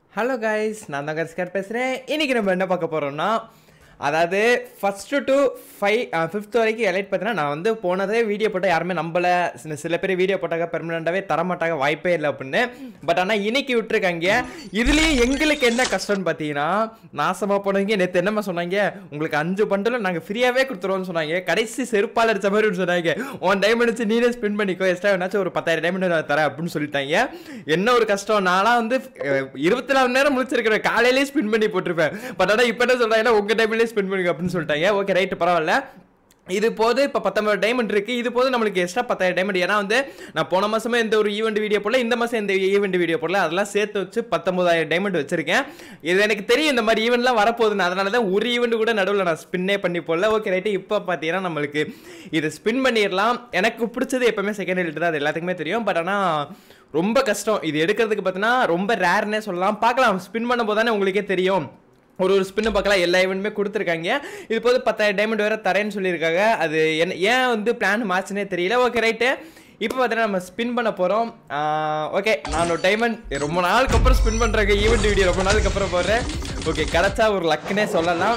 Hello guys நான் தான் கரிஸ்கர் பேசுகிறேன் இன்றைக்கி நம்ம என்ன பார்க்க போகிறோம்னா அதாவது ஃபஸ்ட்டு டு ஃபைவ் ஃபிஃப்த் வரைக்கும் எலைட் பார்த்தீங்கன்னா நான் வந்து போனதே வீடியோ போட்டால் யாருமே நம்பலை சில சில பேர் வீடியோ போட்டாங்க பெர்மனண்ட்டாகவே தரமாட்டாங்க வாய்ப்பே இல்லை அப்படின்னு பட் ஆனால் இன்னைக்கு விட்டுருக்காங்க இதுலேயும் எங்களுக்கு என்ன கஷ்டம்னு பார்த்தீங்கன்னா நாசமாக போனவங்க நேற்று என்னம்மா சொன்னாங்க உங்களுக்கு அஞ்சு பண்டிலும் நாங்கள் ஃப்ரீயாகவே கொடுத்துருவோம்னு சொன்னாங்க கடைசி செருப்பால் அடிச்ச மாதிரி ஒன்று சொன்னாங்க உன் டைமண்ட் வச்சு நீனே ஸ்பெண்ட் பண்ணிக்கோ எக்ஸ்ட்ரா வேணாச்சும் ஒரு பத்தாயிரம் டைமண்ட் நான் தரேன் அப்படின்னு சொல்லிட்டாங்க என்ன ஒரு கஷ்டம் நான்லாம் வந்து அஹ், இருபத்தி நாலு நேரம் முடிச்சிருக்கிறேன் காலையிலேயே ஸ்பின் பண்ணி போட்டிருப்பேன் பட் ஆனால் இப்போ என்ன சொல்கிறாங்கன்னா உங்கள் டைம்லேயே ஸ்பெண்ட் பண்ணுங்க அப்படின்னு சொல்லிட்டாங்க ஓகே ரைட்டு பரவாயில்ல இது போது இப்போ பத்தொம்பது டைமண்ட் இருக்கு இது போது நம்மளுக்கு எக்ஸ்ட்ரா பத்தாயிரம் டைமண்ட் ஏன்னா வந்து நான் போன மாசமே இந்த ஒரு ஈவெண்ட் வீடியோ போடல இந்த மாசம் இந்த ஈவெண்ட் வீடியோ போடல அதெல்லாம் சேர்த்து வச்சு பத்தொன்பதாயிரம் டைமண்ட் வச்சிருக்கேன் இது எனக்கு தெரியும் இந்த மாதிரி ஈவெண்ட்லாம் வரப்போகுதுன்னு அதனால தான் ஒரு ஈவெண்ட் கூட நடுவில் நான் ஸ்பின்னே பண்ணி போடல ஓகே ரைட்டு இப்போ பார்த்தீங்கன்னா நம்மளுக்கு இது ஸ்பின் பண்ணிடலாம் எனக்கு பிடிச்சது எப்பவுமே செகண்ட் ஹெல்ட் தான் அது எல்லாத்துக்குமே தெரியும் பட் ஆனால் ரொம்ப கஷ்டம் இது எடுக்கிறதுக்கு பார்த்தீங்கன்னா ரொம்ப ரேர்னே சொல்லலாம் பார்க்கலாம் ஸ்பின் பண்ணும்போது தானே உங்களுக்கே தெரியும் ஒரு ஒரு ஸ்பின்னு பார்க்கலாம் எல்லா ஈவெண்ட்டுமே கொடுத்துருக்காங்க இது போது பத்தாயிரம் டைமண்ட் வேறு தரேன்னு சொல்லியிருக்காங்க அது என்ன ஏன் வந்து பிளான் மாச்சுனே தெரியல ஓகே ரைட்டு இப்போ பார்த்தீங்கன்னா நம்ம ஸ்பின் பண்ண போகிறோம் ஓகே நான் ஒரு டைமண்ட் ரொம்ப நாளுக்கு அப்புறம் ஸ்பின் பண்ணுறாங்க ஈவெண்ட் வீடியோ ரொம்ப நாளுக்கு அப்புறம் போடுறேன் ஓகே கிடச்சா ஒரு லக்குனே சொல்லலாம்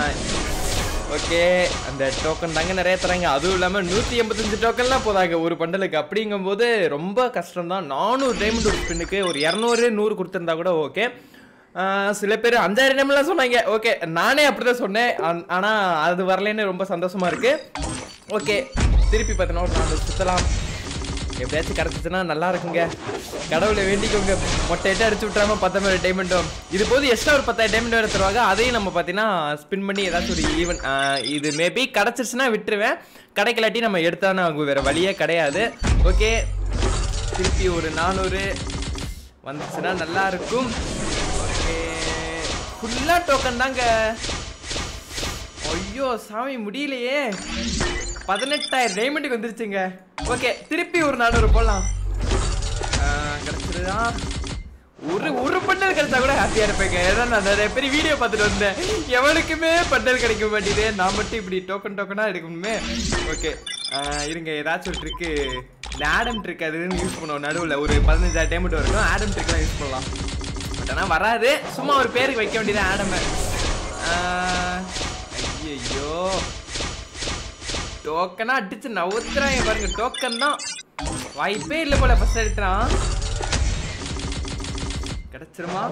ஓகே அந்த டோக்கன் தாங்க நிறைய தராங்க அதுவும் இல்லாமல் நூற்றி எண்பத்தஞ்சு டோக்கன்லாம் போதாங்க ஒரு பண்டலுக்கு அப்படிங்கும்போது ரொம்ப கஷ்டம் தான் நானூறு டைமண்ட் ஒரு ஸ்பின்னுக்கு ஒரு இரநூறு நூறு கொடுத்துருந்தா கூட ஓகே ஆஹ் சில பேர் அஞ்சாயிரம் டைம்லாம் சொன்னாங்க ஓகே நானே அப்படிதான் சொன்னேன் ஆன்- ஆனா அது வரலன்னு ரொம்ப சந்தோஷமா இருக்கு ஓகே திருப்பி பார்த்தோன்னா ஒரு நாலு சுத்தலாம் எப்படியாச்சும் கிடச்சிச்சுன்னா நல்லா இருக்குங்க கடவுளை வேண்டிக்கோங்க மொட்டையிட்ட அடிச்சு விட்றாம பத்தொன்பது டைமண்டும் இது போது எக்ஸ்ட்ரா ஒரு பத்தாயிரம் டைமண்ட் வேறு தருவாங்க அதையும் நம்ம பார்த்தீங்கன்னா ஸ்பின் பண்ணி ஏதாச்சும் ஒரு ஈவன் இது மேபி கிடச்சிருச்சுன்னா விட்டுருவேன் கிடைக்கலாட்டி நம்ம எடுத்தானே ஆகும் வேறு வழியே கிடையாது ஓகே திருப்பி ஒரு நானூறு வந்துச்சுன்னா நல்லா இருக்கும் ஓகே ஃபுல்லாக டோக்கன் தாங்க ஐயோ சாமி முடியலையே பதினெட்டாயிரம் டைமண்டுக்கு வந்துருச்சுங்க ஓகே திருப்பி ஒரு நானூறு போடலாம் கிடச்சிருதா ஒரு ஒரு பண்டல் கிடைச்சா கூட ஹாப்பியாக இருப்பேங்க ஏன்னா நான் நிறைய பேர் வீடியோ பார்த்துட்டு வந்தேன் எவனுக்குமே பண்டல் கிடைக்க மாட்டேங்குது நான் மட்டும் இப்படி டோக்கன் டோக்கனாக எடுக்கணுமே ஓகே இருங்க ஏதாச்சும் ஒரு ட்ரிக்கு இந்த ஆடம் ட்ரிக் அதுன்னு யூஸ் பண்ணுவோம் நடுவில் ஒரு பதினஞ்சாயிரம் டைமண்ட் வரைக்கும் ஆடம் ட்ரிக்லாம் யூஸ் பண்ணலாம் பட் ஆனால் வராது சும்மா ஒரு பேருக்கு வைக்க வேண்டியது ஆடமை ஐயோ டோக்கனா அடிச்சு நவுத்துறாங்க பாருங்க டோக்கன் தான் வாய்ப்பே இல்லை போல ஃபர்ஸ்ட் எடுத்துறான் கிடைச்சிருமா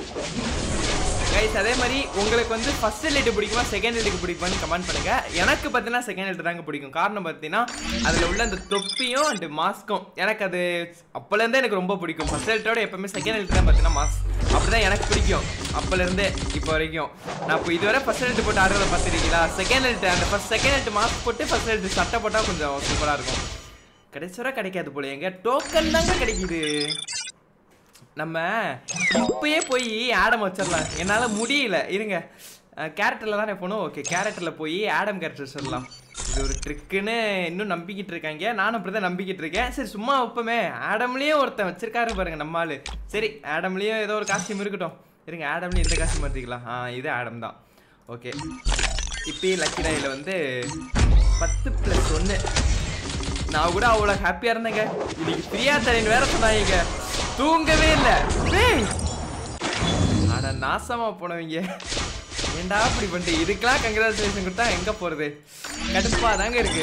கைஸ் அதே மாதிரி உங்களுக்கு வந்து ஃபர்ஸ்ட் லைட்டு பிடிக்குமா செகண்ட் லைட்டுக்கு பிடிக்குமான்னு கமெண்ட் பண்ணுங்க எனக்கு பார்த்தீங்கன்னா செகண்ட் லைட் தாங்க பிடிக்கும் காரணம் பார்த்தீங்கன்னா அதில் உள்ள அந்த தொப்பியும் அண்ட் மாஸ்க்கும் எனக்கு அது அப்போலேருந்தே எனக்கு ரொம்ப பிடிக்கும் ஃபர்ஸ்ட் லைட்டோட எப்பவுமே செகண்ட் லைட் தான் பார்த்தீங்கன்னா மாஸ்க் அப்படிதான் எனக்கு பிடிக்கும் அப்போலேருந்தே இப்போ வரைக்கும் நான் இப்போ இதுவரை ஃபர்ஸ்ட் லைட் போட்டு ஆடுறத பார்த்துருக்கீங்களா செகண்ட் லைட் அந்த ஃபர்ஸ்ட் செகண்ட் லைட் மாஸ்க் போட்டு ஃபர்ஸ்ட் லைட் சட்டை போட்டால் கொஞ்சம் சூப்பராக இருக்கும் கிடைச்சவரை கிடைக்காது போல எங்க டோக்கன் தாங்க கிடைக்குது நம்ம இப்பயே போய் ஆடம் வச்சிடலாம் என்னால் முடியல இருங்க கேரக்டரில் தானே போகணும் ஓகே கேரக்டரில் போய் ஆடம் கேரக்டர் வச்சிடலாம் இது ஒரு ட்ரிக்குன்னு இன்னும் நம்பிக்கிட்டு இருக்காங்க நானும் அப்படி தான் நம்பிக்கிட்டு இருக்கேன் சரி சும்மா வைப்போமே ஆடம்லேயும் ஒருத்தன் வச்சிருக்காரு பாருங்க நம்ம ஆளு சரி ஆடம்லேயும் ஏதோ ஒரு காஸ்டியூம் இருக்கட்டும் இருங்க ஆடம்லேயும் எந்த காஸ்டியூம் எடுத்துக்கலாம் ஆ இது ஆடம் தான் ஓகே இப்பயே லக்கி ராயில் வந்து பத்து ப்ளஸ் ஒன்று நான் கூட அவ்வளோ ஹாப்பியாக இருந்தேங்க இன்னைக்கு ஃப்ரீயா தரேன்னு வேற சொன்னாங்க தூங்கவே இல்லை டேய் அட நாசமா போனவங்க ஏன்டா அப்படி பண்ணிட்டு இதுக்கெல்லாம் கங்க்ராச்சுலேஷன் கொடுத்தா எங்க போறது கடுப்பா தாங்க இருக்கு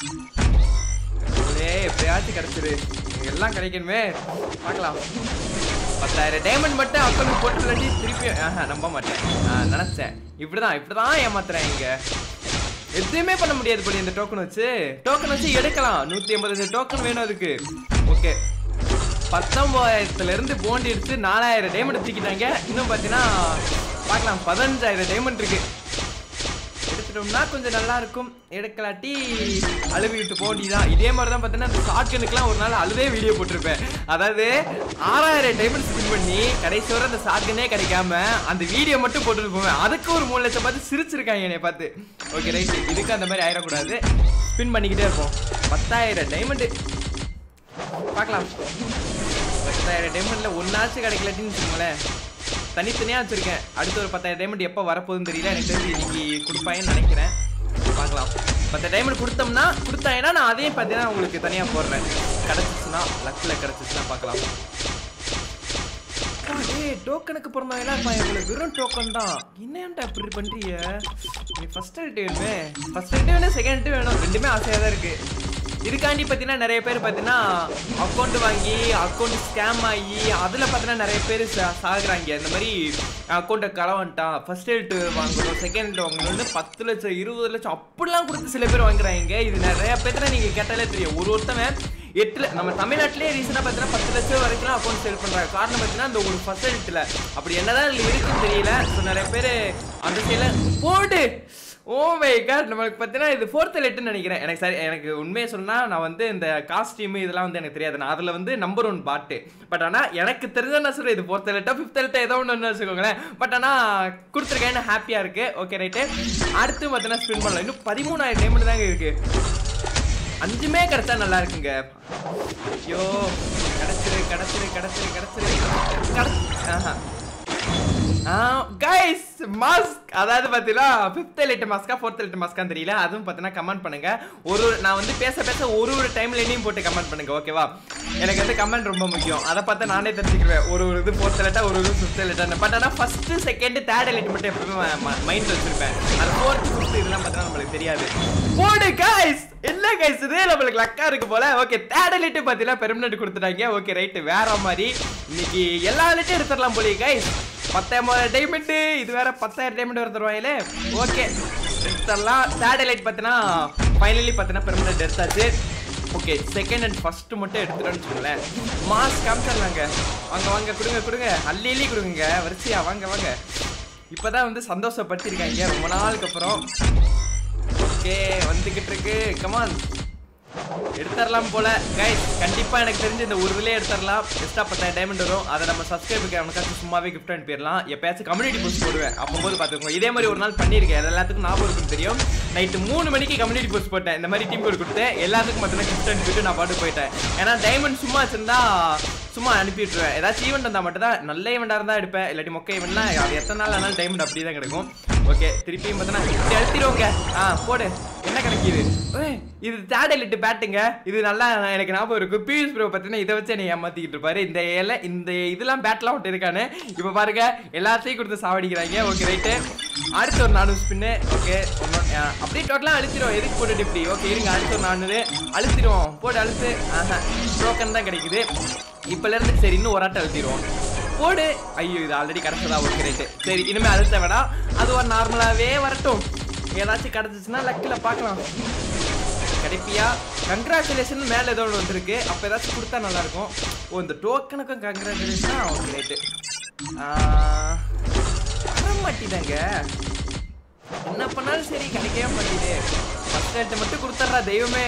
கடவுளே, எப்படியாச்சும் கிடைச்சிரு இங்க எல்லாம் கிடைக்கணுமே பார்க்கலாம் பத்தாயிரம் டைமண்ட் மட்டும் அக்கௌண்ட் போட்டு இல்லாட்டி திருப்பி ஆஹா நம்ப மாட்டேன் ஆ, நினைச்சேன் இப்படிதான் இப்படிதான் ஏமாத்துறேன் இங்க எதுவுமே பண்ண முடியாது போல இந்த டோக்கன் வச்சு டோக்கன் வச்சு எடுக்கலாம் நூத்தி எண்பத்தஞ்சு டோக்கன் வேணும் அதுக்கு ஓகே பத்தொன்பதாயிரத்துல இருந்து போண்டி எடுத்து நாலாயிரம் டைமண்ட் தூக்கிட்டாங்க இன்னும் பார்த்தீங்கன்னா பார்க்கலாம் பதினஞ்சாயிரம் டைமண்ட் இருக்கு எடுத்துட்டோம்னா கொஞ்சம் நல்லா இருக்கும் எடுக்கலாட்டி அழுவிட்டு போண்டி தான் இதே மாதிரி தான் பார்த்தீங்கன்னா இந்த ஷாட்கனுக்குலாம் ஒரு நாள் அழுவே வீடியோ போட்டிருப்பேன் அதாவது ஆறாயிரம் டைமண்ட் ஸ்பின் பண்ணி கடைசி வரை அந்த ஷாட்கனே கிடைக்காம அந்த வீடியோ மட்டும் போட்டுட்டு போவேன் அதுக்கு ஒரு மூணு லட்சம் பார்த்து சிரிச்சிருக்காங்க என்னை பார்த்து ஓகே ரைட் இதுக்கு அந்த மாதிரி ஆயிடக்கூடாது ஸ்பின் பண்ணிக்கிட்டே இருப்போம் பத்தாயிரம் டைமண்டு பார்க்கலாம் பத்தாயிரம் டைமண்ட்ல ஒன்னாச்சும் கிடைக்கலட்டின்னு வச்சுக்கோங்களேன் தனித்தனியாக வச்சிருக்கேன் அடுத்து ஒரு பத்தாயிரம் டைமண்ட் எப்போ வரப்போகுதுன்னு தெரியல எனக்கு தெரிஞ்சு இன்னைக்கு கொடுப்பாங்கன்னு நினைக்கிறேன் பார்க்கலாம் பத்து டைமண்ட் கொடுத்தோம்னா கொடுத்தாங்கன்னா நான் அதையும் பார்த்தீங்கன்னா உங்களுக்கு தனியாக போடுறேன் கிடச்சிச்சுன்னா லக்கில் கிடச்சிச்சுன்னா பார்க்கலாம் டோக்கனுக்கு பிறந்தவங்க எல்லாம் இவ்வளவு வெறும் டோக்கன் தான் என்னன்டா இப்படி பண்றீங்க நீ ஃபர்ஸ்ட் எல்ட் வேணுமே ஃபர்ஸ்ட் எல்ட் வேணும் செகண்ட் எல்ட் வேணும் ரெண்டுமே ஆசையா தான் இருக்கு இதுக்காண்டி பார்த்தீங்கன்னா நிறைய பேர் பார்த்தீங்கன்னா அக்கௌண்ட் வாங்கி அக்கௌண்ட் ஸ்கேம் ஆகி அதில் பார்த்தீங்கன்னா நிறைய பேர் சா- சாகுறாங்க இந்த மாதிரி அக்கௌண்ட்டை களவன்ட்டான் ஃபர்ஸ்ட் எல்ட் வாங்கணும் செகண்ட் எல்ட் வாங்கணும்னு பத்து லட்சம் இருபது லட்சம் அப்படிலாம் கொடுத்து சில பேர் வாங்குறாங்க இது நிறைய பேர்த்துல நீங்கள் கேட்டாலே தெரியும் ஒரு ஒருத்தவன் எட்டுல நம்ம தமிழ்நாட்டிலே ரீசெண்டாக பார்த்தீங்கன்னா பத்து லட்சம் வரைக்கும் அக்கௌண்ட் சேல் பண்ணுறாங்க காரணம் பார்த்தீங்கன்னா அந்த ஒரு ஃபர்ஸ்ட் எல்ட்டில் அப்படி என்னதான் இதில் இருக்குன்னு தெரியல ஸோ நிறைய பேர் அந்த சைடில் போடு ஓ மை காட் நமக்கு பார்த்தீங்கன்னா இது ஃபோர்த் லெட்டுன்னு நினைக்கிறேன் எனக்கு சரி எனக்கு உண்மையை சொன்னால் நான் வந்து இந்த காஸ்டியூம் இதெல்லாம் வந்து எனக்கு தெரியாது நான் அதில் வந்து நம்பர் ஒன் பாட்டு பட் ஆனால் எனக்கு தெரிஞ்ச நான் சொல்கிறேன் இது ஃபோர்த் லெட்டா ஃபிஃப்த் லெட்டா ஏதோ ஒன்று வச்சுக்கோங்களேன் பட் ஆனால் கொடுத்துருக்கேன் ஹாப்பியாக இருக்குது ஓகே ரைட்டு அடுத்து பார்த்தீங்கன்னா ஸ்பின் பண்ணலாம் இன்னும் பதிமூணாயிரம் டைமண்ட் தாங்க இருக்குது அஞ்சுமே கிடைச்சா நல்லா இருக்குங்க ஐயோ கிடைச்சிரு கிடைச்சிரு கிடைச்சிரு கிடைச்சிரு கிடை- ஆஹா கைஸ் மாஸ்க் அதாவது பார்த்தீங்கன்னா ஃபிஃப்த் லைட் மாஸ்கா ஃபோர்த் லைட் மாஸ்கான்னு தெரியல அதுவும் பார்த்தீங்கன்னா கமெண்ட் பண்ணுங்க ஒரு ஒரு- நான் வந்து பேச பேச ஒரு ஒரு டைம்லையும் போட்டு கமெண்ட் பண்ணுங்க ஓகேவா எனக்கு வந்து கமெண்ட் ரொம்ப முக்கியம் அதை பார்த்து நானே தெரிஞ்சுக்குவேன் ஒரு ஒரு இது ஃபோர்த் லைட்டா ஒரு ஒரு ஃபிஃப்த் லைட்டா பட் ஆனால் ஃபர்ஸ்ட் செகண்ட் தேர்ட் லைட் மட்டும் எப்பவுமே மைண்ட் வச்சிருப்பேன் அது ஃபோர்த் ஃபிஃப்த் இதெல்லாம் பார்த்தீங்கன்னா நம்மளுக்கு தெரியாது போடு கைஸ் இல்ல கைஸ் இது நம்மளுக்கு லக்கா இருக்கு போல ஓகே தேர்ட் லைட் பார்த்தீங்கன்னா பெர்மனெண்ட் கொடுத்துட்டாங்க ஓகே ரைட் வேற மாதிரி இன்னைக்கு எல்லா லைட்டும் எடுத்துடலாம் போலயே கைஸ் பத்தாயிரம் டைமண்ட் இது வேற பத்தாயிரம் டைமண்ட் வர தருவாங்களே ஓகே எடுத்துடலாம் தேர்ட் லைட் பார்த்தீங்கன்னா ஃபைனலி பார்த்தீங்கன்னா பெர்மனெண்ட் எடுத்தாச்சு ஓகே செகண்ட் அண்ட் ஃபர்ஸ்ட் மட்டும் எடுத்துட்டோம்னு வச்சுக்கோங்களேன் மாஸ் காமிச்சிடலாங்க வாங்க வாங்க கொடுங்க கொடுங்க அள்ளி அள்ளி கொடுங்க வரிசையா வாங்க வாங்க இப்போதான் வந்து சந்தோஷப்படுத்திருக்காங்க ரொம்ப நாளுக்கு அப்புறம் ஓகே வந்துகிட்டு இருக்கு கமான் எடுத்துடலாம் போல கைஸ் கண்டிப்பா எனக்கு தெரிஞ்சு இந்த ஒரு இதுலயே எடுத்துடலாம் எக்ஸ்ட்ரா பத்தாயிரம் டைமண்ட் வரும் அதை நம்ம சப்ஸ்கிரைபுக்கு அவனுக்காச்சும் சும்மாவே கிஃப்ட் அனுப்பிடலாம் எப்பயாச்சும் கம்யூனிட்டி போஸ்ட் போடுவேன் அப்போது பார்த்துக்கோங்க இதே மாதிரி ஒரு நாள் பண்ணியிருக்கேன் அது எல்லாத்துக்கும் ஞாபகம் இருக்குன்னு தெரியும் நைட்டு மூணு மணிக்கு கம்யூனிட்டி போஸ்ட் போட்டேன் இந்த மாதிரி டீம் கோட் கொடுத்தேன் எல்லாத்துக்கும் பார்த்தீங்கன்னா கிஃப்ட் அனுப்பிட்டு நான் பாட்டு போயிட்டேன் ஏன்னா டைமண்ட் சும்மா வச்சிருந்தா சும்மா அனுப்பி விட்டுருவேன் ஏதாச்சும் ஈவெண்ட் வந்தால் மட்டும் தான் நல்ல ஈவெண்டாக இருந்தால் எடுப்பேன் இல்லாட்டி மொக்க ஈவெண்ட்னா அது எத்தனை நாள் ஆனாலும் டைமண்ட் அப்படியே தான் கிடைக்கும் ஓகே திருப்பியும் பார்த்தோன்னா இப்படி அழுத்திடுவோங்க ஆ போடு என்ன கிடைக்குது ஏய், இது தேர்ட் எலிட்டு பேட்டுங்க இது நல்லா எனக்கு ஞாபகம் இருக்கு பியூஸ் ப்ரோ பார்த்தீங்கன்னா இதை வச்சு என்னை ஏமாத்திக்கிட்டு இருப்பாரு இந்த இலை இந்த இதெல்லாம் பேட்லாம் விட்டு இருக்கானு இப்போ பாருங்க எல்லாத்தையும் கொடுத்து சாவடிக்கிறாங்க ஓகே ரைட்டு அடுத்து ஒரு நானூறு ஸ்பின்னு ஓகே அப்படியே டோட்டலாக அழுத்திடுவோம் எதுக்கு போட்டுட்டு இப்படி ஓகே இருங்க அடுத்து ஒரு நானூறு அழுத்திடுவோம் போட்டு அழுத்து ஆஹா டோக்கன் தான் கிடைக்குது இப்போல இருந்து சரி இன்னும் ஒரு ஆட்டை அழுத்திடுவோம் போடு ஐயோ இது ஆல்ரெடி கிடைச்சதா ஓகே ரைட்டு சரி இனிமே அழுத்த வேணாம் அது ஒரு நார்மலாகவே வரட்டும் ஏதாச்சும் கிடைச்சிச்சுன்னா லக்கில் பார்க்கலாம் கிடைப்பியா கங்க்ராச்சுலேஷன் மேலே ஏதோ ஒன்று வந்திருக்கு அப்போ ஏதாச்சும் கொடுத்தா நல்லா இருக்கும் ஓ இந்த டோக்கனுக்கும் கங்க்ராச்சுலேஷனா ஓகே ரைட்டு வர மாட்டிதாங்க என்ன பண்ணாலும் சரி கிடைக்கவே மாட்டேது ஃபர்ஸ்ட் ரேட்டை மட்டும் கொடுத்துட்றா தெய்வமே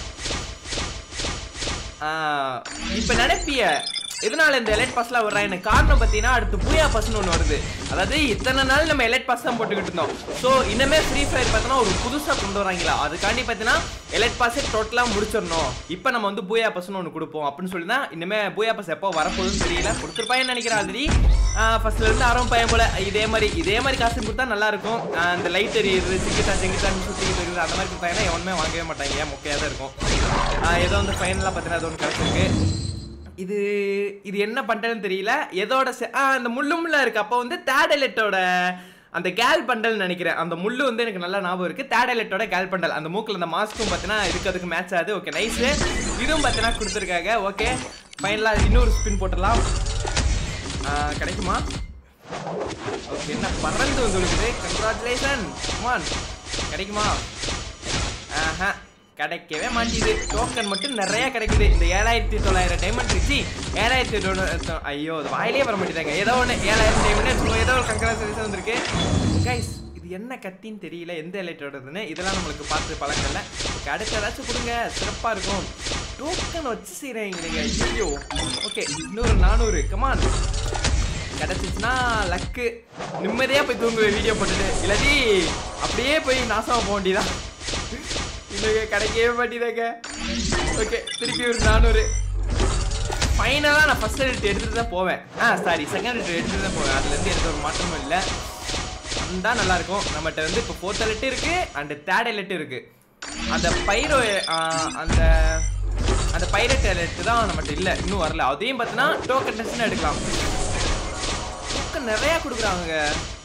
இப்போ நினைப்பிய எதனால இந்த எலைட் பாஸ்லாம் வர்றாங்க காரணம் பார்த்தீங்கன்னா அடுத்து பூயா பாஸ்னு ஒன்று வருது அதாவது இத்தனை நாள் நம்ம எலைட் பாஸ் தான் போட்டுக்கிட்டு இருந்தோம் ஸோ இன்னமே ஃப்ரீ ஃபயர் பார்த்தீங்கன்னா ஒரு புதுசாக கொண்டு வராங்களா அதுக்காண்டி பார்த்தீங்கன்னா எலைட் பாஸே டோட்டலாக முடிச்சிடணும் இப்போ நம்ம வந்து பூயா பாஸ்னு ஒன்று கொடுப்போம் அப்படின்னு சொல்லி தான் இனிமே பூயா பாஸ் எப்போ வரப்போகுதுன்னு தெரியல கொடுத்துருப்பாங்கன்னு நினைக்கிறேன் ஆல்ரெடி ஃபர்ஸ்ட்ல இருந்து ஆரம்ப பையன் போல இதே மாதிரி இதே மாதிரி காசு கொடுத்தா நல்லா இருக்கும் ஆஹ் இந்த லைட் எரியுது சிங்கிட்டா செங்கிட்டான்னு சுற்றிக்கிட்டு இருக்குது அந்த மாதிரி கொடுத்தாங்கன்னா எவனுமே வாங்கவே மாட்டாங்க ஏன் மொக்கையாக தான் இருக்கும் ஆஹ் ஏதோ வந்து ஃபைனலாக பார்த்தீங்கன்னா அது ஒன்று கிடச்சிருக்கு இது இது என்ன பண்ணுறதுன்னு தெரியல எதோட செ- ஆ அந்த முள்ளு முள்ளா இருக்கு அப்போ வந்து தேடலெட்டோட அந்த கேல் பண்டல் நினைக்கிறேன் அந்த முள்ளு வந்து எனக்கு நல்லா ஞாபகம் இருக்கு தேடலெட்டோட கேல் பண்டல் அந்த மூக்கில் அந்த மாஸ்க்கும் பார்த்தீங்கன்னா இதுக்கு அதுக்கு மேட்ச் ஆகுது ஓகே நைஸ் இதுவும் பார்த்தீங்கன்னா கொடுத்துருக்காங்க ஓகே ஃபைனலாக இன்னொரு ஸ்பின் போட்டுடலாம் ஆ, கிடைக்குமா ஓகே என்ன பறந்து வந்து விழுக்குது கங்க்ராச்சுலேஷன் கமான் கிடைக்குமா ஆஹா கிடைக்கவே மாட்டேது டோக்கன் மட்டும் நிறைய கிடைக்குது இந்த ஏழாயிரத்தி தொள்ளாயிரம் டைமண்ட் இருந்துச்சு ஏழாயிரத்தி தொண்ணூ- ஐயோ அது வாயிலே வர மாட்டேதாங்க ஏதோ ஒன்று ஏழாயிரம் டைமண்ட் ஏதோ ஒரு கங்க்ராச்சுலேஷன் வந்திருக்கு கைஸ் இது என்ன கத்தின்னு தெரியல எந்த எலைட்டோடதுன்னு இதெல்லாம் நம்மளுக்கு பார்த்து பழக்கல ஓகே அடுத்து ஏதாச்சும் கொடுங்க சிறப்பாக இருக்கும் டோக்கன் வச்சு செய்கிறீங்க நீங்கள் ஐயோ ஓகே இன்னொரு நானூறு கமான் கிடைச்சிச்சுன்னா லக்கு நிம்மதியாக போய் தூங்குவேன் வீடியோ போட்டுட்டு இல்லாட்டி அப்படியே போய் நாசமா போக வேண்டியதான் இன்னைக்கு கிடைக்கவே மாட்டேதாங்க ஓகே திருப்பி ஒரு நானூறு ஃபைனலாக நான் ஃபர்ஸ்ட் எடிட் எடுத்துட்டு தான் போவேன் ஆ சாரி செகண்ட் எடிட் எடுத்துட்டு தான் போவேன் அதுலேருந்து எந்த ஒரு மாற்றமும் இல்லை வந்தால் நல்லா இருக்கும் நம்மகிட்ட வந்து இப்போ ஃபோர்த் எலெட் இருக்கு அண்ட் தேர்ட் எலெட் இருக்கு அந்த பைரோ அந்த அந்த பைரட் எலெட் தான் நம்மகிட்ட இல்லை இன்னும் வரல அதையும் பார்த்தீங்கன்னா டோக்கன் டெஸ்ட்னு எடுக்கலாம் டோக்கன் நிறைய கொடுக்குறாங்க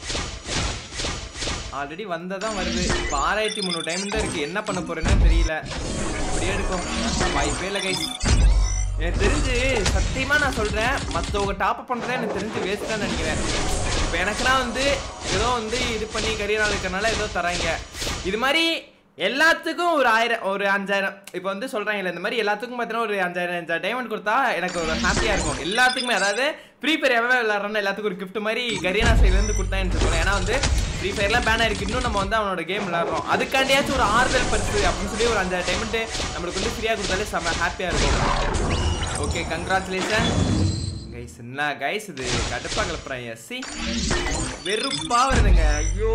ஆல்ரெடி வந்ததான் வருது இப்போ ஆறாயிரத்தி முந்நூறு டைம் தான் இருக்கு என்ன பண்ண போறேன்னு தெரியல இப்படியே இருக்கும் வாய்ப்பே இல்லை கைஸ் எனக்கு தெரிஞ்சு சத்தியமா நான் சொல்றேன் மற்றவங்க டாப் அப் பண்றதே எனக்கு தெரிஞ்சு வேஸ்ட் தான் நினைக்கிறேன் இப்போ எனக்குனா வந்து ஏதோ வந்து இது பண்ணி கரியர் இருக்கிறனால ஏதோ தராங்க இது மாதிரி எல்லாத்துக்கும் ஒரு ஆயிரம் ஒரு அஞ்சாயிரம் இப்போ வந்து சொல்றாங்கல்ல இந்த மாதிரி எல்லாத்துக்கும் பார்த்தீங்கன்னா ஒரு அஞ்சாயிரம் அஞ்சாயிரம் டைமண்ட் கொடுத்தா எனக்கு ஒரு ஹாப்பியா இருக்கும் எல்லாத்துக்குமே அதாவது ஃப்ரீ ஃபயர் எவ்வளோ விளாட்றோன்னு எல்லாத்துக்கும் ஒரு gift மாதிரி கரியனா சைட்லேருந்து கொடுத்தா எனக்கு சொல்லலாம் ஏன்னா வந்து ஃப்ரீ ஃபயர்லாம் பேன் ஆயிருக்கு இன்னும் நம்ம வந்து அவனோட கேம் விளாட்றோம் அதுக்காண்டியாச்சும் ஒரு ஆறுதல் பரிசு அப்படின்னு சொல்லி ஒரு அஞ்சாயிரம் டைமண்ட் நம்மளுக்கு வந்து ஃப்ரீயாக கொடுத்தாலே செம்ம ஹாப்பியாக இருக்கும் ஓகே கங்க்ராச்சுலேஷன் கைஸ் என்ன கைஸ் இது கடுப்பா கிளப்புறேன் எஸ்சி வெறுப்பா வருதுங்க ஐயோ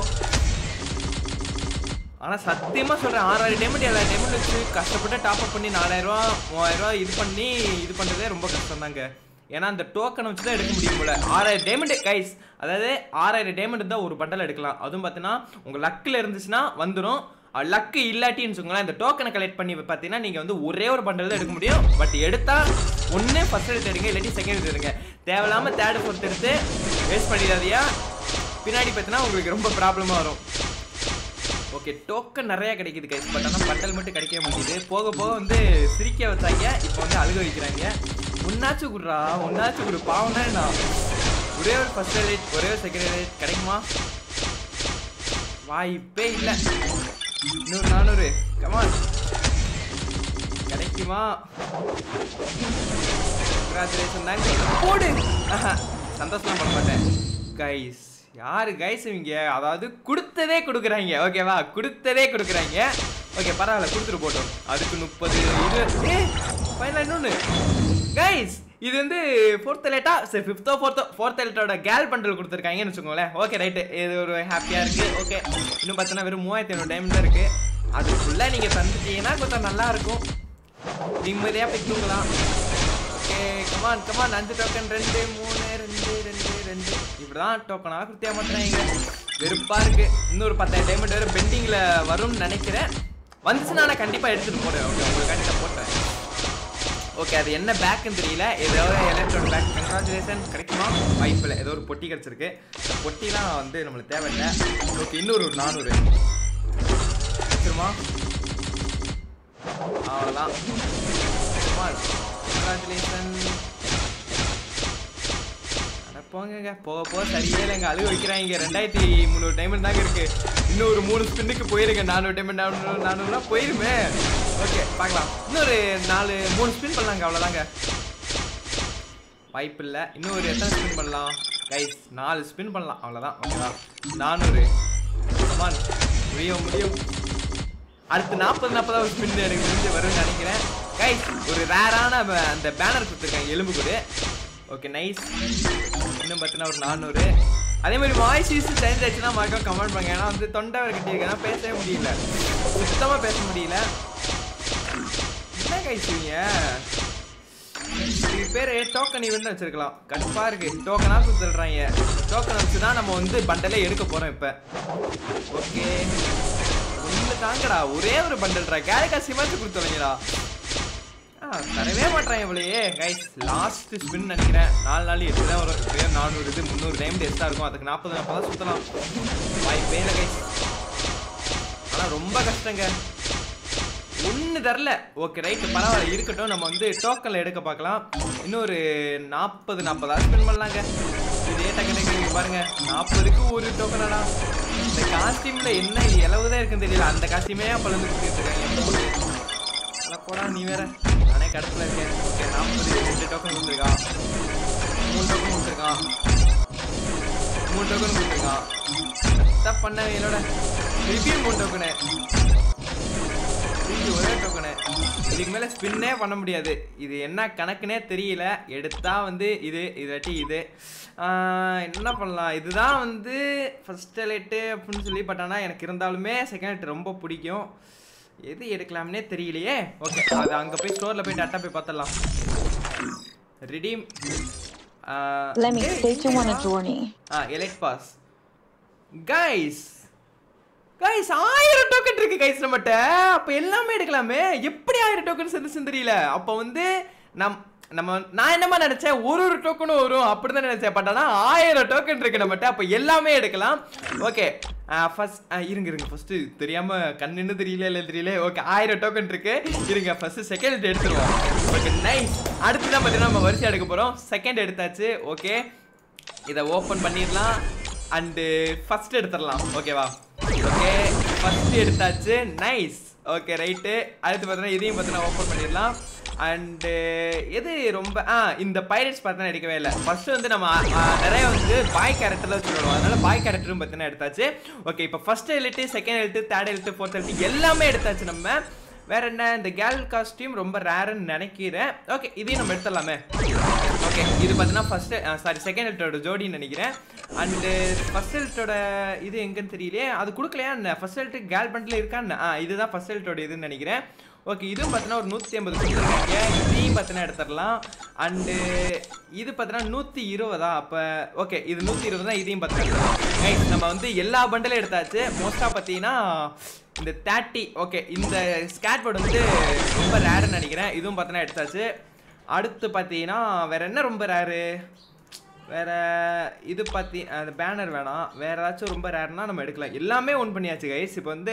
ஆனா சத்தியமா சொல்றேன் ஆறாயிரம் டைமண்ட் ஏழாயிரம் டைமண்ட் வச்சு கஷ்டப்பட்டு டாப் அப் பண்ணி நாலாயிரம் ரூபா மூவாயிரம் ரூபா இது பண்ணி இது பண்றதே ரொம்ப கஷ்டம் தாங்க ஏன்னா அந்த டோக்கனை வச்சு தான் எடுக்க முடியும் போல ஆறாயிரம் டைமண்ட் கைஸ் அதாவது ஆறாயிரம் டைமண்ட் தான் ஒரு பண்டல் எடுக்கலாம் அதுவும் பார்த்தீங்கன்னா உங்க லக்கில் இருந்துச்சுன்னா வந்துடும் லக்கு இல்லாட்டின்னு வச்சுக்கோங்களேன் இந்த டோக்கனை கலெக்ட் பண்ணி பார்த்தீங்கன்னா நீங்கள் வந்து ஒரே ஒரு பண்டல் தான் எடுக்க முடியும் பட் எடுத்தா ஒன்று ஃபர்ஸ்ட் எடுத்து எடுங்க இல்லாட்டி செகண்ட் எடுத்து எடுங்க தேவையில்லாமல் தேர்டு ஃபோர்த் எடுத்து வேஸ்ட் பண்ணிடாதியா பின்னாடி பார்த்தீங்கன்னா உங்களுக்கு ரொம்ப ப்ராப்ளமாக வரும் ஓகே டோக்கன் நிறைய கிடைக்குது கைஸ் பட் ஆனால் பண்டல் மட்டும் கிடைக்க மாட்டேங்குது போக போக வந்து சிரிக்க வச்சாங்க இப்போ வந்து அழுக வைக்கிறாங்க ஒன்னாச்சும் குடுறா ஒன்னாச்சும் குடு பாவம் தான் நான் ஒரே ஒரு ஃபர்ஸ்ட் எலைட் ஒரே ஒரு செகண்ட் எலைட் கிடைக்குமா வாய்ப்பே இல்லை இன்னொரு நானூறு கமான் கிடைக்குமா கங்க்ராச்சுலேஷன் தாங்க போடு ஆஹா, சந்தோஷம் பண்ண மாட்டேன் கைஸ் யாரு கைஸ் இவங்க அதாவது கொடுத்ததே கொடுக்குறாங்க ஓகேவா கொடுத்ததே கொடுக்குறாங்க ஓகே பரவாயில்ல கொடுத்துட்டு போட்டோம் அதுக்கு முப்பது இது ஏ ஃபைனலாக இன்னொன்று கைஸ் இது வந்து ஃபோர்த் லேட்டா சரி ஃபிஃப்த்தோ ஃபோர்த்தோ ஃபோர்த் லேட்டோட கேல் பண்டல் கொடுத்துருக்காங்கன்னு வச்சுக்கோங்களேன் ஓகே ரைட்டு இது ஒரு ஹாப்பியாக இருக்குது ஓகே இன்னும் பார்த்தீங்கன்னா வெறும் மூவாயிரத்தி ஐநூறு டைம் தான் இருக்குது அதுக்குள்ளே நீங்கள் தந்துட்டீங்கன்னா கொஞ்சம் நல்லா இருக்கும் நிம்மதியாக போய் தூங்கலாம் ஓகே கமான் கமான் அஞ்சு டோக்கன் ரெண்டு மூணு ரெண்டு ரெண்டு ரெண்டு இப்படிதான் டோக்கனாக குத்தியா மாத்திராங்க வெறுப்பா இருக்கு இன்னொரு பத்தாயிரம் டைமண்ட் வேறு பெண்டிங்கில் வரும்னு நினைக்கிறேன் வந்துச்சுன்னா நான் கண்டிப்பாக எடுத்துகிட்டு போடுவேன் ஓகே உங்களுக்கு கண்டிப்பாக போட்டேன் ஓகே அது என்ன பேக்குன்னு தெரியல ஏதோ எலக்ட்ரான் பேக் கங்க்ராச்சுலேஷன் கிடைக்குமா வாய்ப்பில்லை ஏதோ ஒரு பொட்டி கிடச்சிருக்கு பொட்டிலாம் வந்து நம்மளுக்கு தேவையில்லை ஓகே இன்னொரு ஒரு நானூறு வச்சிருமா அவ்வளோதான் கங்க்ராச்சுலேஷன் போங்க போக போக சரியே இல்லைங்க அழுக வைக்கிறாங்க ரெண்டாயிரத்தி முந்நூறு டைமண்ட் தாங்க இருக்கு இன்னும் ஒரு மூணு ஸ்பின்னுக்கு போயிருங்க நானூறு டைமண்ட் நானூறு நானூறுனா போயிருமே ஓகே பார்க்கலாம் இன்னொரு நாலு மூணு ஸ்பின் பண்ணலாங்க அவ்வளோதாங்க வாய்ப்பு இல்லை இன்னும் ஒரு எத்தனை ஸ்பின் பண்ணலாம் கைஸ் நாலு ஸ்பின் பண்ணலாம் அவ்வளோதான் ஓகேவா நானூறு கமான் முடியும் முடியும் அடுத்து நாற்பது நாற்பதாவது ஸ்பின் எனக்கு தெரிஞ்சு வரும்னு நினைக்கிறேன் கைஸ் ஒரு ரேரான அந்த பேனர் கொடுத்துருக்காங்க எலும்பு கூட ஓகே நைஸ் இன்னும் பார்த்தீங்கன்னா ஒரு நானூறு அதே மாதிரி வாய்ஸ் யூஸ் சேஞ்ச் ஆச்சுன்னா மறக்காம கமெண்ட் பண்ணுங்க ஏன்னா வந்து தொண்டை வர கட்டியிருக்கேன் பேசவே முடியல சுத்தமாக பேச முடியல என்ன கைசுவீங்க இது பேர் டோக்கன் ஈவெண்ட் வச்சிருக்கலாம் கடுப்பா இருக்கு டோக்கனா கொடுத்துடுறாங்க டோக்கன் வச்சு தான் நம்ம வந்து பண்டலே எடுக்க போறோம் இப்போ ஓகே ஒன்று தாங்கடா ஒரே ஒரு பண்டல்டா கேரக்கா சிமாச்சு கொடுத்துறீங்கடா ஆ தரவே மாட்டேன் இவ்வளையே கைஸ் லாஸ்ட் ஸ்பின் நினைக்கிறேன் நாலு நாள் எட்டு தான் வரும் இப்படியே நானூறு இது முந்நூறு டைம் எஸ்டா இருக்கும் அதுக்கு நாற்பது நாற்பது தான் சுற்றலாம் வாய்ப்பே இல்லை கைஸ் ஆனால் ரொம்ப கஷ்டங்க ஒன்று தரல ஓகே ரைட்டு பரவாயில்ல இருக்கட்டும் நம்ம வந்து டோக்கனில் எடுக்க பார்க்கலாம் இன்னொரு நாற்பது நாற்பதாவது ஸ்பெண்ட் பண்ணலாங்க இதே டக்கு இங்கே பாருங்க நாற்பதுக்கு ஒரு டோக்கனாடா இந்த காஸ்டியூமில் என்ன இளவு தான் இருக்குன்னு தெரியல அந்த காஸ்டியூமே அப்போலேருந்து கொடுத்துட்டு இருக்காங்க அட போடா நீ வேற நானே கடத்தில் இருக்கேன் ஓகே நாற்பது ரெண்டு டோக்கன் கொடுத்துருக்கான் மூணு டோக்கன் கொடுத்துருக்கான் மூணு டோக்கன் கொடுத்துருக்கான் கரெக்டாக பண்ண என்னோட திருப்பியும் மூணு டோக்கனு திருப்பி ஒரே டோக்கனு இதுக்கு மேலே ஸ்பின்னே பண்ண முடியாது இது என்ன கணக்குனே தெரியல எடுத்தா வந்து இது இதாட்டி இது ஆஹ் என்ன பண்ணலாம் இதுதான் வந்து ஃபர்ஸ்ட் லைட்டு அப்படின்னு சொல்லி பட் ஆனால் எனக்கு இருந்தாலுமே செகண்ட் ரொம்ப பிடிக்கும் எது எடுக்கலாம்னே தெரியலையே ஓகே அது அங்கே போய் ஸ்டோரில் போய் டட்டா போய் பார்த்துடலாம் redeem Let me take you on a journey. ஆ எலைட் பாஸ் கைஸ் கைஸ் ஆயிரம் டோக்கன் இருக்கு கைஸ் நம்மகிட்ட அப்போ எல்லாமே எடுக்கலாமே எப்படி ஆயிரம் டோக்கன் சேர்ந்து தெரியல அப்போ வந்து நம் நம்ம நான் என்னமா நினைச்சேன் ஒரு ஒரு டோக்கனும் வரும் அப்படிதான் நினைச்சேன் பட் ஆனா ஆயிரம் டோக்கன் இருக்கு நம்மகிட்ட அப்ப எல்லாமே எடுக்கலாம் ஓகே ஃபர்ஸ்ட் இருங்க இருங்க ஃபர்ஸ்ட் தெரியாம கண்ணுன்னு தெரியல இல்ல தெரியல ஓகே ஆயிரம் டோக்கன் இருக்கு இருங்க ஃபர்ஸ்ட் செகண்ட் எடுத்துருவோம் ஓகே நைஸ் அடுத்து தான் பார்த்தீங்கன்னா நம்ம வரிசை எடுக்க போறோம் செகண்ட் எடுத்தாச்சு ஓகே இதை ஓப்பன் பண்ணிடலாம் அண்டு ஃபர்ஸ்ட் எடுத்துடலாம் ஓகேவா ஓகே ஃபர்ஸ்ட் எடுத்தாச்சு நைஸ் ஓகே ரைட்டு அடுத்து பார்த்தீங்கன்னா இதையும் பார்த்தீங்கன்னா ஓப்பன் பண்ணிடலாம் அண்டு எது ரொம்ப ஆ இந்த பைரட்ஸ் பார்த்தீங்கன்னா எடுக்கவே இல்லை ஃபர்ஸ்ட் வந்து நம்ம ஆ, நிறைய வந்து பாய் கேரக்டர்ல வச்சுருவோம் அதனால பாய் கேரக்டரும் பார்த்தீங்கன்னா எடுத்தாச்சு ஓகே இப்போ ஃபர்ஸ்ட் எழுத்து செகண்ட் எழுத்து தேர்ட் எழுத்து ஃபோர்த் எழுத்து எல்லாமே எடுத்தாச்சு நம்ம வேற என்ன இந்த கேர்ள் காஸ்டியூம் ரொம்ப ரேருன்னு நினைக்கிறேன் ஓகே இதையும் நம்ம எடுத்துடலாமே ஓகே இது பார்த்தீங்கன்னா ஃபர்ஸ்ட் சாரி செகண்ட் எல்ட்டோட ஜோடின்னு நினைக்கிறேன் அண்டு ஃபர்ஸ்ட் எல்ட்டோட இது எங்கன்னு தெரியலையே அது கொடுக்கலையா என்ன ஃபர்ஸ்ட் எல்ட்டு கேல் பண்டில் இருக்கான்னு ஆ இதுதான் ஃபர்ஸ்ட் எல்ட்டோட இதுன்னு நினைக்கிறேன் ஓகே இதுவும் பார்த்தீங்கன்னா ஒரு நூற்றி ஐம்பது கொடுத்துருக்காங்க இதையும் பார்த்தீங்கன்னா எடுத்துடலாம் அண்டு இது பார்த்தீங்கன்னா நூற்றி இருபதா அப்போ ஓகே இது நூற்றி இருபது தான் இதையும் பார்த்தீங்கன்னா Guys, நம்ம வந்து எல்லா பண்டலும் எடுத்தாச்சு மோஸ்ட்டாக பார்த்தீங்கன்னா இந்த தேர்ட்டி ஓகே இந்த ஸ்கேட் போர்டு வந்து ரொம்ப ரேருன்னு நினைக்கிறேன் இதுவும் பார்த்தீங்கன்னா எடுத்தாச்சு அடுத்து பார்த்தீங்கன்னா வேற என்ன ரொம்ப ரேரு வேற இது பார்த்தி அந்த பேனர் வேணாம் வேற ஏதாச்சும் ரொம்ப ரேர்னா நம்ம எடுக்கலாம் எல்லாமே ஒன் பண்ணியாச்சு கைஸ் இப்போ வந்து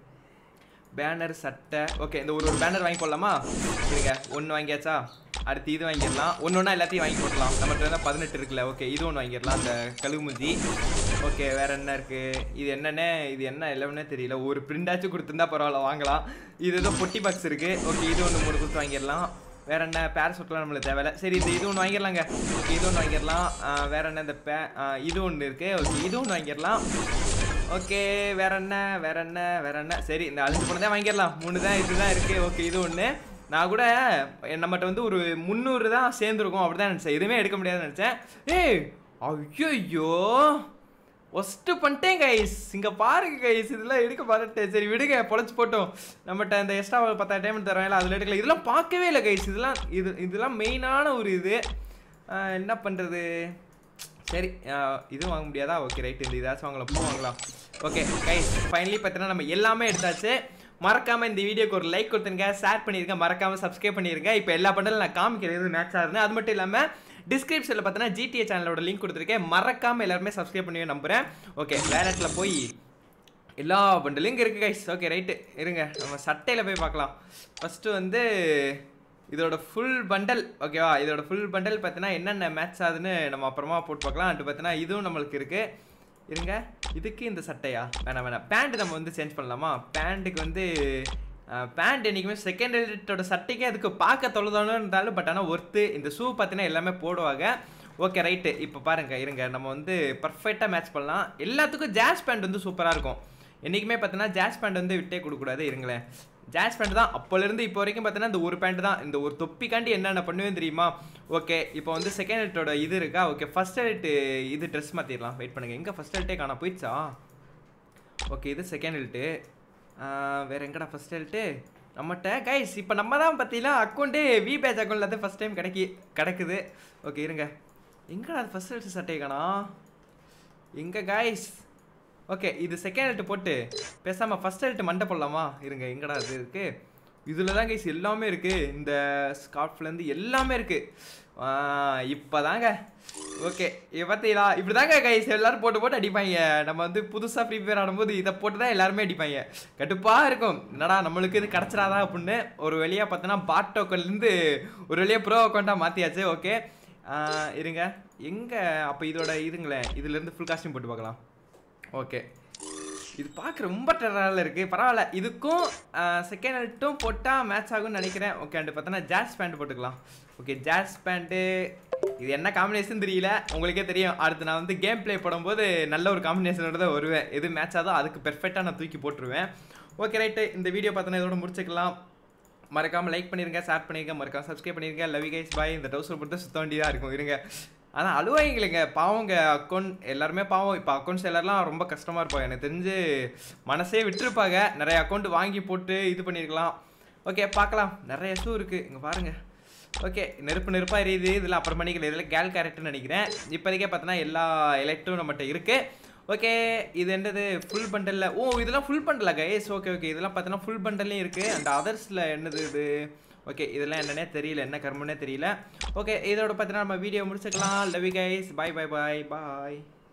பேனர் சட்டை ஓகே இந்த ஒரு ஒரு பேனர் வாங்கி போடலாமா இருங்க ஒன்று வாங்கியாச்சா அடுத்து இது வாங்கிடலாம் ஒன்று ஒன்றா எல்லாத்தையும் வாங்கி போடலாம் நம்மகிட்ட தான் பதினெட்டு இருக்குல்ல ஓகே இது ஒன்று வாங்கிடலாம் அந்த கழுகுமுஞ்சி ஓகே வேற என்ன இருக்கு இது என்னன்னே இது என்ன எல்லாமே தெரியல ஒரு பிரிண்டாச்சும் கொடுத்துருந்தா பரவாயில்ல வாங்கலாம் இது ஏதோ பொட்டி பாக்ஸ் இருக்கு ஓகே இது ஒன்று மூணு கொடுத்து வாங்கிடலாம் வேற என்ன பேரசூட்லாம் நம்மளுக்கு தேவையில்ல சரி இந்த இது ஒன்று வாங்கிடலாங்க ஓகே இது ஒன்று வாங்கிடலாம் ஆ, வேற என்ன இந்த பே ஆ, இது ஒன்று இருக்கு ஓகே இது ஒன்று வாங்கிடலாம் ஓகே வேற என்ன வேற என்ன வேற என்ன சரி இந்த அழிஞ்சு போனதே வாங்கிடலாம் மூணு தான் இதுதான் இருக்கு ஓகே இது ஒன்று நான் கூட நம்மகிட்ட வந்து ஒரு முந்நூறு தான் சேர்ந்துருக்கும் அப்படிதான் நினச்சேன் எதுவுமே எடுக்க முடியாதுன்னு நினச்சேன் ஏய் ஐயோ ஒஸ்ட்டு பண்ணிட்டேன் கைஸ் இங்கே பாருங்க கைஸ் இதெல்லாம் எடுக்க மாட்டேன் சரி விடுங்க பொழைச்சி போட்டோம் நம்மகிட்ட இந்த எக்ஸ்ட்ரா ஒரு பத்தாயிரம் டைம் தராங்கல்ல அதில் எடுக்கல இதெல்லாம் பார்க்கவே இல்லை கைஸ் இதெல்லாம் இது இதெல்லாம் மெயினான ஒரு இது ஆஹ் என்ன பண்ணுறது சரி ஆஹ் இதுவும் வாங்க முடியாதா ஓகே ரைட் இந்த இதாச்சும் வாங்கலாம் பூ வாங்கலாம் ஓகே கைஸ் ஃபைனலி பார்த்தீங்கன்னா நம்ம எல்லாமே எடுத்தாச்சு மறக்காம இந்த வீடியோக்கு ஒரு லைக் கொடுத்துருங்க ஷேர் பண்ணிருங்க மறக்காம சப்ஸ்கிரைப் பண்ணிருங்க இப்போ எல்லா பண்டலும் நான் காமிக்கிறது மேட்ச் ஆகுதுன்னு அது மட்டும் இல்லாமல் டிஸ்கிரிப்ஷனில் பார்த்தீங்கன்னா ஜிடிஏ சேனலோட லிங்க் கொடுத்துருக்கேன் மறக்காம எல்லாருமே சப்ஸ்கிரைப் பண்ணி நம்புறேன் ஓகே வேலட்டில் போய் எல்லா பண்டலும் இங்கே இருக்குது கைஸ் ஓகே ரைட்டு இருங்க நம்ம சட்டையில் போய் பார்க்கலாம் ஃபஸ்ட்டு வந்து இதோட ஃபுல் பண்டல் ஓகேவா இதோட ஃபுல் பண்டல் பார்த்தீங்கன்னா என்னென்ன மேட்ச் ஆகுதுன்னு நம்ம அப்புறமா போட்டு பார்க்கலாம் அண்டு பார்த்தீங்கன்னா இதுவும் நம்மளுக்கு இருக்குது இருங்க இதுக்கு இந்த சட்டையா வேணாம் வேணாம் பேண்ட் நம்ம வந்து சேஞ்ச் பண்ணலாமா பேண்ட்டுக்கு வந்து பேண்ட் என்றைக்குமே செகண்ட் எலிட்டோட சட்டைக்கு அதுக்கு பார்க்க தொலைதானு இருந்தாலும் பட் ஆனால் ஒர்த்து இந்த ஷூ பார்த்தீங்கன்னா எல்லாமே போடுவாங்க ஓகே ரைட்டு இப்போ பாருங்க இருங்க நம்ம வந்து பர்ஃபெக்டாக மேட்ச் பண்ணலாம் எல்லாத்துக்கும் ஜாஸ் பேண்ட் வந்து சூப்பராக இருக்கும் என்றைக்குமே பார்த்தீங்கன்னா ஜாஸ் பேண்ட் வந்து விட்டே கொடுக்கக்கூடாது இருங்களேன் ஜாஸ் பேண்ட் தான் அப்போலேருந்து இப்போ வரைக்கும் பார்த்தீங்கன்னா இந்த ஒரு பேண்ட் தான் இந்த ஒரு தொப்பிக்காண்டி என்னென்ன பண்ணுவேன் தெரியுமா ஓகே இப்போ வந்து செகண்ட் எலிட்டோட இது இருக்கா ஓகே ஃபர்ஸ்ட் எலிட்டு இது ட்ரெஸ் மாற்றிடலாம் வெயிட் பண்ணுங்க எங்கே ஃபர்ஸ்ட் எலிட்டே காணா போயிடுச்சா ஓகே இது செகண்ட் எல்ட்டு வேற எங்கடா ஃபர்ஸ்ட் எல்ட்டு நம்மகிட்ட கைஸ் இப்போ நம்ம தான் பார்த்தீங்கன்னா அக்கௌண்ட்டே வி பேஜ் அக்கௌண்ட்டில் தான் ஃபஸ்ட் டைம் கிடைக்கி கிடக்குது ஓகே இருங்க எங்கடா அது ஃபர்ஸ்ட் எல்ட்டு சட்டை காணா எங்க கைஸ் ஓகே இது செகண்ட் எல்ட்டு போட்டு பேசாமல் ஃபர்ஸ்ட் எல்ட்டு மண்டை போடலாமா இருங்க எங்கடா இது இருக்கு இதில் தான் கைஸ் எல்லாமே இருக்கு இந்த ஸ்கார்ஃப்லேருந்து எல்லாமே இருக்கு இப்போ தாங்க ஓகே பார்த்தீங்களா இப்படி தாங்க கைஸ் எல்லாரும் போட்டு போட்டு அடிப்பாங்க நம்ம வந்து புதுசாக ஃப்ரீ ஃபயர் ஆடும்போது இதை போட்டு தான் எல்லாருமே அடிப்பாங்க கடுப்பாக இருக்கும் என்னடா நம்மளுக்கு இது கிடச்சிடாதா அப்படின்னு ஒரு வழியாக பார்த்தோன்னா பாட் டோக்கன்லேருந்து ஒரு வழியாக ப்ரோ அக்கௌண்ட்டாக மாற்றியாச்சு ஓகே இருங்க எங்கே அப்போ இதோட இதுங்களேன் இதுலேருந்து ஃபுல் காஸ்டியூம் போட்டு பார்க்கலாம் ஓகே இது பார்க்க ரொம்ப டெரரில் இருக்குது பரவாயில்ல இதுக்கும் செகண்ட் ஹெல்ட்டும் போட்டால் மேட்ச் ஆகும்னு நினைக்கிறேன் ஓகே அண்டு பார்த்தோன்னா ஜாஸ் பேண்ட் போட்டுக்கலாம் ஓகே ஜாஸ் பேண்ட்டு இது என்ன காம்பினேஷன் தெரியல உங்களுக்கே தெரியும் அடுத்து நான் வந்து கேம் ப்ளே போடும்போது நல்ல ஒரு காம்பினேஷனோட தான் வருவேன் எது மேட்ச் ஆதோ அதுக்கு பெர்ஃபெக்டாக நான் தூக்கி போட்டுருவேன் ஓகே ரைட்டு இந்த வீடியோ பார்த்தோன்னா இதோட முடிச்சுக்கலாம் மறக்காம லைக் பண்ணிருங்க ஷேர் பண்ணிருங்க மறக்காம சப்ஸ்கிரைப் பண்ணிருங்க லவ் கைஸ் பாய் இந்த டவுசர் பொறுத்த சுத்த வேண்டியதாக இருக்கும் இருங்க ஆனால் அழுவாய்ங்களேங்க பாவங்க அக்கௌண்ட் எல்லாருமே பாவம் இப்போ அக்கௌண்ட்ஸ் எல்லாரெல்லாம் ரொம்ப கஷ்டமாக இருப்பாங்க எனக்கு தெரிஞ்சு மனசே விட்டுருப்பாங்க நிறைய அக்கௌண்ட் வாங்கி போட்டு இது பண்ணியிருக்கலாம் ஓகே பார்க்கலாம் நிறைய ஷூ இருக்குது இங்கே பாருங்கள் ஓகே நெருப்பு நெருப்பாக எரியுது இதில் அப்புறம் பண்ணிக்கல இதில் கேல் கேரக்டர்னு நினைக்கிறேன் இப்போதைக்கே பார்த்தோன்னா எல்லா எலக்ட்ரும் நம்மகிட்ட இருக்குது ஓகே இது என்னது ஃபுல் பண்டலில் ஓ இதெல்லாம் ஃபுல் பண்டலா கைஸ் ஓகே ஓகே இதெல்லாம் பார்த்தோன்னா ஃபுல் பண்டல்லையும் இருக்குது அண்ட் அதர்ஸில் என்னது இது ஓகே இதெல்லாம் என்னன்னே தெரியல என்ன கர்மனே தெரியல ஓகே இதோட பார்த்தீங்கன்னா நம்ம வீடியோ முடிச்சுக்கலாம் லவ் கைஸ் பாய் பாய் பாய் பாய்